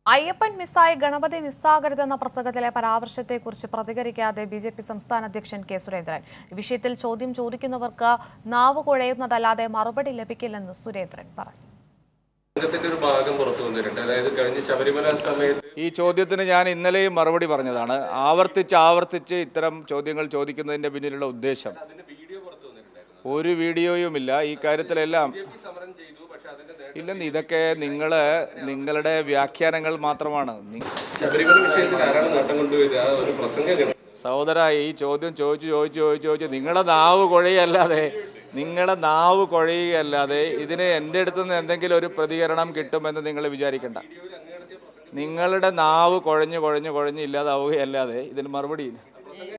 അയ്യപ്പൻ മിസ്സായി ഗണപതി മിസ്സാകരുതെന്ന പ്രസംഗത്തിലെ പരാമർശത്തെക്കുറിച്ച് പ്രതികരിക്കാതെ ബി ജെ പി സംസ്ഥാന അധ്യക്ഷൻ കെ സുരേന്ദ്രൻ വിഷയത്തിൽ ചോദ്യം ചോദിക്കുന്നവർക്ക് നാവ് കുഴയുന്നതല്ലാതെ മറുപടി ലഭിക്കില്ലെന്ന് സുരേന്ദ്രൻ പറഞ്ഞു സംഘത്തിന്റെ ഒരു ഭാഗം പുറത്തു വന്നിട്ടുണ്ട് അതായത് കഴിഞ്ഞ ശബരിമല സമയത്ത് ഈ ചോദ്യത്തിന് ഞാൻ ഇന്നലെയും മറുപടി പറഞ്ഞതാണ് ആവർത്തിച്ച് ആവർത്തിച്ച് ഇത്തരം ചോദ്യങ്ങൾ ചോദിക്കുന്നതിൻ്റെ പിന്നിലുള്ള ഉദ്ദേശം വീഡിയോ പുറത്തു വന്നിട്ടുണ്ടായിരുന്നു ഒരു വീഡിയോയുമില്ല ഈ കാര്യത്തിലെല്ലാം ഈ സമരം ചെയ്തു പക്ഷെ അതിന്റെ നേട്ടം ഇല്ലെന്ന് ഇതൊക്കെ നിങ്ങൾ നിങ്ങളുടെ വ്യാഖ്യാനങ്ങൾ മാത്രമാണ് നി- ശബരിമല വിഷയത്തിൽ ആരാണ് നേട്ടം കൊണ്ടുപോയത് ആ ഒരു പ്രസംഗം കണ്ടു. സഹോദര ഈ ചോദ്യം ചോദിച്ചു ചോദിച്ചു ചോദിച്ചു ചോദിച്ചു നിങ്ങളുടെ നാവ് കുഴയല്ലാതെ നിങ്ങളുടെ നാവ് കുഴയുകയല്ലാതെ ഇതിന് എൻ്റെ അടുത്ത് നിന്ന് എന്തെങ്കിലും ഒരു പ്രതികരണം കിട്ടുമെന്ന് നിങ്ങൾ വിചാരിക്കണ്ട നിങ്ങളുടെ നാവ് കുഴഞ്ഞു കുഴഞ്ഞു കുഴഞ്ഞ് ഇല്ലാതാവുകയല്ലാതെ ഇതിന് മറുപടിയില്ല